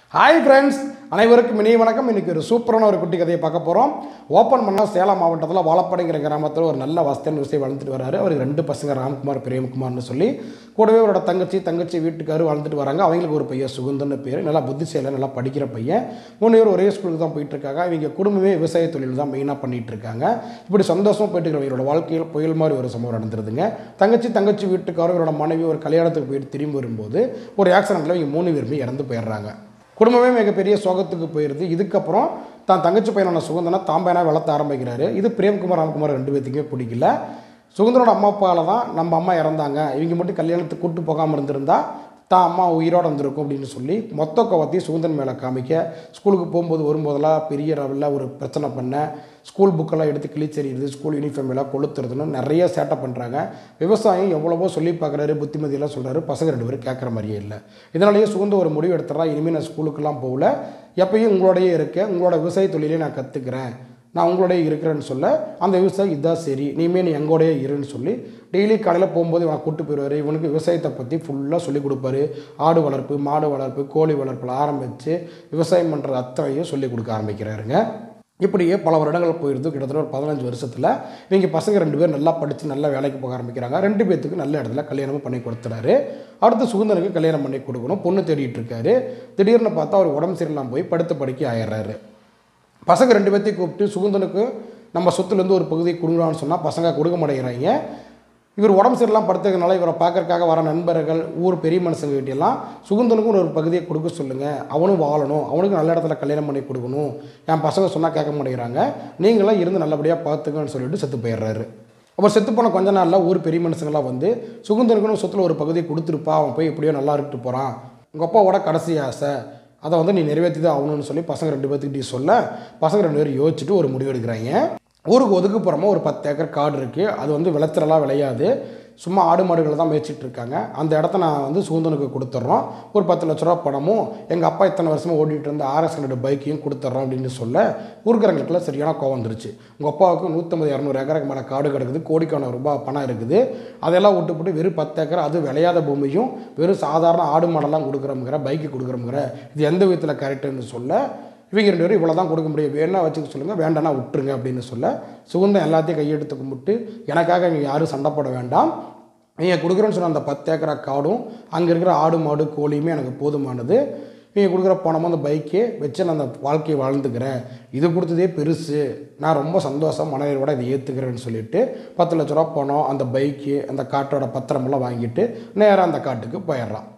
hi friends அனைவருக்கும் இனிய வணக்கம் இன்றைக்கி ஒரு சூப்பரான ஒரு குட்டி கதையை பார்க்க போகிறோம் ஓப்பன் பண்ணால் சேலம் மாவட்டத்தில் வாழப்பாடிங்கிற கிராமத்தில் ஒரு நல்ல வசதியான விஷயம் வளர்ந்துட்டு வராரு அவருக்கு ரெண்டு பசங்க ராம்குமார் பிரேம்குமார்னு சொல்லி கூடவே அவரோட தங்கச்சி தங்கச்சி வீட்டுக்காரு வளர்ந்துட்டு வராங்க அவங்களுக்கு ஒரு பையன் சுகுந்தன்னு பேர் நல்லா புத்திசாலியாக நல்லா படிக்கிற பையன் மூணு பேர் ஒரே ஸ்கூலுக்கு தான் போயிட்டு இருக்காங்க இவங்க குடும்பமே விவசாய தொழில் தான் மெயினாக பண்ணிட்டு இருக்காங்க இப்படி சந்தோஷமாக போயிட்டு இருக்கிற இவரோட வாழ்க்கையில் புயல் மாதிரி ஒரு சம்பவம் நடந்துருதுங்க தங்கச்சி தங்கச்சி வீட்டுக்காரர் இவரோட மனைவி ஒரு கல்யாணத்துக்கு போயிட்டு திரும்பி வரும்போது ஒரு ஆக்சிடென்ட்டில் இவங்க மூணு பேருமே இறந்து போயிடுறாங்க குடும்பமே மிகப்பெரிய சோகத்துக்கு போயிடுது இதுக்கப்புறம் தான் தங்கச்சி பையனான சுகந்தனை தான் பையனாக வளர்த்த ஆரம்பிக்கிறாரு இது பிரேம்குமார் ராம்குமார் ரெண்டு பேத்துக்குமே பிடிக்கல சுகந்தனோட அம்மா அப்பாவில் தான் நம்ம அம்மா இறந்தாங்க இவங்க மட்டும் கல்யாணத்துக்கு கூட்டு போகாமல் இருந்திருந்தா தான் அம்மா உயிரோடு இருந்திருக்கும் அப்படின்னு சொல்லி மொத்த கோவத்தையும் சுகந்தன் மேலே காமிக்க ஸ்கூலுக்கு போகும்போது வரும்போதெல்லாம் பெரிய லெவலில் ஒரு பிரச்சனை பண்ண ஸ்கூல் புக்கெல்லாம் எடுத்து கிழிச்செறியுது ஸ்கூல் யூனிஃபார்ம் எல்லாம் கொளுத்துறதுன்னு நிறைய சேட்டை பண்ணுறாங்க விவசாயம் எவ்வளவோ சொல்லி பார்க்குறாரு புத்திமதியெல்லாம் சொல்கிறாரு பசங்க ரெண்டு பேரும் கேட்குற மாதிரியே இல்லை இதனாலேயே சுகந்த ஒரு முடிவு எடுத்துறா இனிமேல் நான் ஸ்கூலுக்கெல்லாம் போகல எப்பயும் உங்களோடயே இருக்கேன் உங்களோட விவசாய தொழிலே நான் கற்றுக்கிறேன் நான் உங்களோடய இருக்கிறேன்னு சொல்ல அந்த விவசாயி இதான் சரி நீமே நீ எங்கூடயே இருன்னு சொல்லி டெய்லி காலையில் போகும்போது இவனை கூட்டு போயிடுவார் இவனுக்கு விவசாயத்தை பற்றி ஃபுல்லாக சொல்லிக் கொடுப்பாரு ஆடு வளர்ப்பு மாடு வளர்ப்பு கோழி வளர்ப்பில் ஆரம்பித்து விவசாயம் பண்ணுறது அத்தனையும் சொல்லிக் கொடுக்க ஆரம்பிக்கிறாருங்க இப்படியே பல வருடங்கள் போயிடுது கிட்டத்தட்ட ஒரு பதினஞ்சு வருஷத்தில் இவங்க பசங்க ரெண்டு பேர் நல்லா படித்து நல்லா வேலைக்கு போக ஆரம்பிக்கிறாங்க ரெண்டு பேத்துக்கு நல்ல இடத்துல கல்யாணமும் பண்ணி கொடுத்துறாரு அடுத்து சுகுந்தனுக்கு கல்யாணம் பண்ணி கொடுக்கணும் பொண்ணு தேடிட்டு இருக்காரு திடீர்னு பார்த்தா அவர் உடம்பு சரியில்லாமல் போய் படுத்த படுக்கை ஆயிடுறாரு பசங்க ரெண்டு பேர்த்தையும் கூப்பிட்டு சுகுந்தனுக்கு நம்ம சொத்துலேருந்து ஒரு பகுதியை கொடுங்களான்னு சொன்னால் பசங்க கொடுக்க மாட்டேங்கிறாங்க இவர் உடம்பு சரியில்லாம் படுத்துறதுனால இவரை பார்க்கறக்காக வர நண்பர்கள் ஊர் பெரிய மனுஷங்க கிட்டெல்லாம் சுகுந்தனுக்கும் ஒரு பகுதியை கொடுக்க சொல்லுங்கள் அவனும் வாழணும் அவனுக்கு நல்ல இடத்துல கல்யாணம் பண்ணி கொடுக்கணும் என் பசங்க சொன்னால் கேட்க மாட்டேங்கிறாங்க நீங்களாம் இருந்து நல்லபடியாக பார்த்துக்கன்னு சொல்லிட்டு செத்து போயிடுறாரு அப்புறம் செத்து போன கொஞ்ச நாளில் ஊர் பெரிய மனுஷங்களாம் வந்து சுகுந்தனுக்குன்னு சொத்தில் ஒரு பகுதியை கொடுத்துருப்பா அவன் போய் எப்படியோ நல்லா இருந்துட்டு போகிறான் உங்கள் அப்பாவோட கடைசி ஆசை அதை வந்து நீ நிறைவேற்றி தான் ஆகணும்னு சொல்லி பசங்க ரெண்டு பேர்த்துக்கிட்டே சொல்ல பசங்க ரெண்டு பேரும் யோசிச்சுட்டு ஒரு முடிவு எடுக்கிறாங்க ஊருக்கு ஒதுக்குப்புறமா ஒரு பத்து ஏக்கர் காடு இருக்குது அது வந்து விளைச்சலெல்லாம் விளையாது சும்மா ஆடு மாடுகளை தான் மேய்ச்சிட்டு இருக்காங்க அந்த இடத்த நான் வந்து சுகுந்தனுக்கு கொடுத்துட்றோம் ஒரு பத்து லட்ச ரூபா பணமும் எங்கள் அப்பா இத்தனை வருஷமாக ஓட்டிகிட்டு இருந்த ஆர்எஸ் ஹண்ட்ரட் பைக்கையும் கொடுத்துட்றோம் அப்படின்னு சொல்ல ஊருக்காரங்களுக்குலாம் சரியான கோவம் வந்துருச்சு உங்கள் அப்பாவுக்கு நூற்றம்பது இரநூறு ஏக்கருக்கு மேலே காடு கிடக்குது கோடிக்கான ரூபாய் பணம் இருக்குது அதெல்லாம் விட்டுப்புட்டு வெறும் பத்து ஏக்கர் அது விளையாத பூமியும் வெறும் சாதாரண ஆடு மாடெல்லாம் கொடுக்குறோங்கிற பைக்கு கொடுக்குறோங்கிற இது எந்த விதத்தில் கரெக்டுன்னு சொல்ல இவங்க ரெண்டு பேரும் இவ்வளோ தான் கொடுக்க முடியும் வேணா வச்சுக்க சொல்லுங்கள் வேண்டாம்னா விட்டுருங்க அப்படின்னு சொல்ல சுகுந்தம் எல்லாத்தையும் கையெடுத்து கும்பிட்டு எனக்காக இங்கே யாரும் சண்டை போட வேண்டாம் நீங்கள் கொடுக்குறேன்னு சொன்ன அந்த பத்து ஏக்கரா காடும் அங்கே இருக்கிற ஆடு மாடு கோழியுமே எனக்கு போதுமானது நீங்கள் கொடுக்குற பணமும் அந்த பைக்கே வச்சு நான் அந்த வாழ்க்கையை வாழ்ந்துக்கிறேன் இது கொடுத்ததே பெருசு நான் ரொம்ப சந்தோஷம் மனதோட இதை ஏற்றுக்கிறேன்னு சொல்லிட்டு பத்து லட்ச ரூபா பணம் அந்த பைக்கு அந்த காட்டோட பத்திரமெல்லாம் வாங்கிட்டு நேராக அந்த காட்டுக்கு போயிடுறான்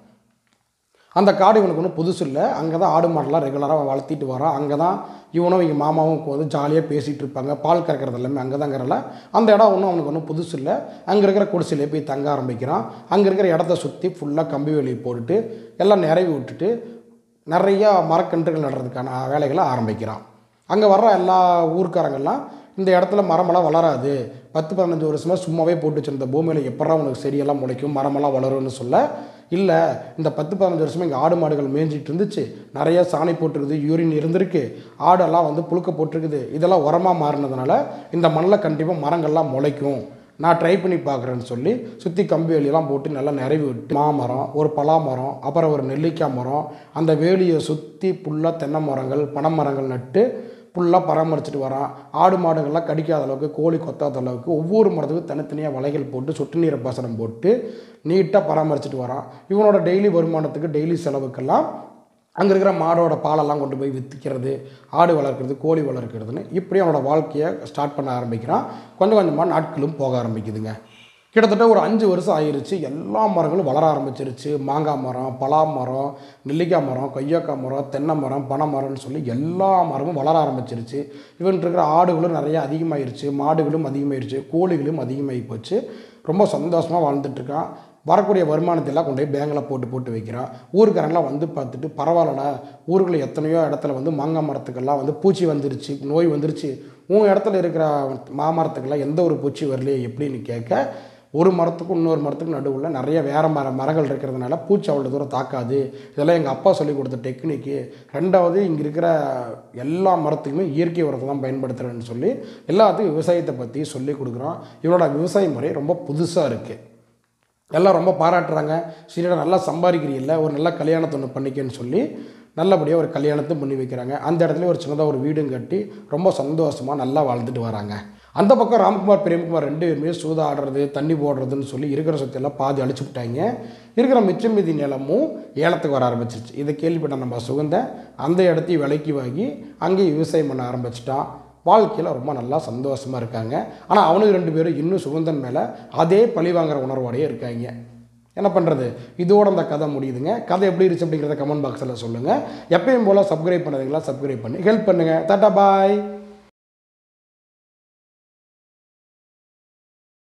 அந்த காடு இவனுக்கு ஒன்றும் புதுசு இல்லை அங்கே தான் ஆடு மாடெல்லாம் ரெகுலராக வளர்த்திட்டு வரான் அங்கே தான் இவனும் இவங்க மாமாவும் வந்து ஜாலியாக பேசிகிட்டு இருப்பாங்க பால் கறக்கிறது எல்லாமே அங்கே தாங்கிறல அந்த இடம் ஒன்றும் அவனுக்கு ஒன்றும் புதுசு இல்லை அங்கே இருக்கிற குடிசையிலே போய் தங்க ஆரம்பிக்கிறான் அங்கே இருக்கிற இடத்த சுற்றி ஃபுல்லாக கம்பி வேலி போட்டுட்டு எல்லாம் நிறவி விட்டுட்டு நிறையா மரக்கன்றுகள் நடுறதுக்கான வேலைகளை ஆரம்பிக்கிறான் அங்கே வர்ற எல்லா ஊர்க்காரங்கெல்லாம் இந்த இடத்துல மரமெல்லாம் வளராது பத்து பதினஞ்சு வருஷமாக சும்மாவே போட்டு வச்சிருந்த பூமியில் எப்படா உனக்கு செடியெல்லாம் முளைக்கும் மரமெல்லாம் வளரும்னு சொல்ல இல்லை இந்த பத்து பதினஞ்சு வருஷமாக இங்கே ஆடு மாடுகள் மேய்ஞ்சிட்டு இருந்துச்சு நிறைய சாணி போட்டிருக்குது யூரின் இருந்திருக்கு ஆடெல்லாம் வந்து புழுக்க போட்டிருக்குது இதெல்லாம் உரமாக மாறினதுனால இந்த மண்ணில் கண்டிப்பாக மரங்கள்லாம் முளைக்கும் நான் ட்ரை பண்ணி பார்க்குறேன்னு சொல்லி சுற்றி கம்பி வேலியெல்லாம் போட்டு நல்லா நிறைவி விட்டு மாமரம் ஒரு பலா மரம் அப்புறம் ஒரு நெல்லிக்காய் மரம் அந்த வேலியை சுற்றி புல்லாக தென்னை மரங்கள் பனை மரங்கள் நட்டு ஃபுல்லாக பராமரிச்சுட்டு வரான் ஆடு மாடுகள்லாம் கடிக்காத அளவுக்கு கோழி கொத்தாத அளவுக்கு ஒவ்வொரு மரத்துக்கும் தனித்தனியாக வலைகள் போட்டு சொட்டு நீரை பாசனம் போட்டு நீட்டாக பராமரிச்சுட்டு வரான் இவனோட டெய்லி வருமானத்துக்கு டெய்லி செலவுக்கெல்லாம் அங்கே இருக்கிற மாடோட பாலெல்லாம் கொண்டு போய் விற்றுக்கிறது ஆடு வளர்க்குறது கோழி வளர்க்குறதுன்னு இப்படி அவனோட வாழ்க்கையை ஸ்டார்ட் பண்ண ஆரம்பிக்கிறான் கொஞ்சம் கொஞ்சமாக நாட்களும் போக ஆரம்பிக்குதுங்க கிட்டத்தட்ட ஒரு அஞ்சு வருஷம் ஆயிருச்சு எல்லா மரங்களும் வளர ஆரம்பிச்சிருச்சு மாங்காய் மரம் பலா மரம் நெல்லிக்காய் மரம் கொய்யாக்காய் மரம் தென்னை மரம் பனை மரம்னு சொல்லி எல்லா மரமும் வளர ஆரம்பிச்சிருச்சு இவன் இருக்கிற ஆடுகளும் நிறைய அதிகமாயிருச்சு மாடுகளும் அதிகமாயிருச்சு கோழிகளும் அதிகமாகி போச்சு ரொம்ப சந்தோஷமாக வாழ்ந்துட்டுருக்கான் வரக்கூடிய வருமானத்தை எல்லாம் கொண்டு போய் பேங்கில் போட்டு போட்டு வைக்கிறான் ஊருக்காரங்களாம் வந்து பார்த்துட்டு பரவாயில்லடா ஊருக்குள்ள எத்தனையோ இடத்துல வந்து மாங்காய் மரத்துக்கெல்லாம் வந்து பூச்சி வந்துருச்சு நோய் வந்துருச்சு உன் இடத்துல இருக்கிற மாமரத்துக்கெல்லாம் எந்த ஒரு பூச்சி வரலையே எப்படின்னு கேட்க ஒரு மரத்துக்கும் இன்னொரு மரத்துக்கும் நடுவில் நிறைய வேற மர மரங்கள் இருக்கிறதுனால பூச்சி அவ்வளோ தூரம் தாக்காது இதெல்லாம் எங்கள் அப்பா சொல்லி கொடுத்த டெக்னிக்கு ரெண்டாவது இங்கே இருக்கிற எல்லா மரத்துக்குமே இயற்கை உரத்தை தான் பயன்படுத்துகிறேன்னு சொல்லி எல்லாத்துக்கும் விவசாயத்தை பற்றி சொல்லி கொடுக்குறோம் இவரோட விவசாய முறை ரொம்ப புதுசாக இருக்குது எல்லாம் ரொம்ப பாராட்டுறாங்க சரிடா நல்லா சம்பாதிக்கிறீல்ல ஒரு நல்ல கல்யாணத்தை ஒன்று பண்ணிக்கன்னு சொல்லி நல்லபடியாக ஒரு கல்யாணத்தையும் பண்ணி வைக்கிறாங்க அந்த இடத்துல ஒரு சின்னதாக ஒரு வீடும் கட்டி ரொம்ப சந்தோஷமாக நல்லா வாழ்ந்துட்டு வராங்க அந்த பக்கம் ராம்குமார் பிரேம்குமார் ரெண்டு பேருமே சூதாடுறது தண்ணி போடுறதுன்னு சொல்லி இருக்கிற சொத்தையெல்லாம் பாதி அழிச்சு விட்டாங்க இருக்கிற மிச்சம் மீதி நிலமும் ஏலத்துக்கு வர ஆரம்பிச்சிருச்சு இதை கேள்விப்பட்ட நம்ம சுகந்த அந்த இடத்தையும் விலைக்கு வாங்கி அங்கேயும் விவசாயம் பண்ண ஆரம்பிச்சிட்டான் வாழ்க்கையில் ரொம்ப நல்லா சந்தோஷமாக இருக்காங்க ஆனால் அவனுக்கு ரெண்டு பேரும் இன்னும் சுகந்தன் மேலே அதே பழி வாங்குற உணர்வோடயே இருக்காங்க என்ன பண்ணுறது இதோட அந்த கதை முடியுதுங்க கதை எப்படி இருந்துச்சு அப்படிங்கிறத கமெண்ட் பாக்ஸில் சொல்லுங்கள் எப்பயும் போல் சப்ஸ்கிரைப் பண்ணதுங்களா சப்ஸ்கிரைப் பண்ணி ஹெல்ப் பண்ணுங்கள் டாட்டா பாய்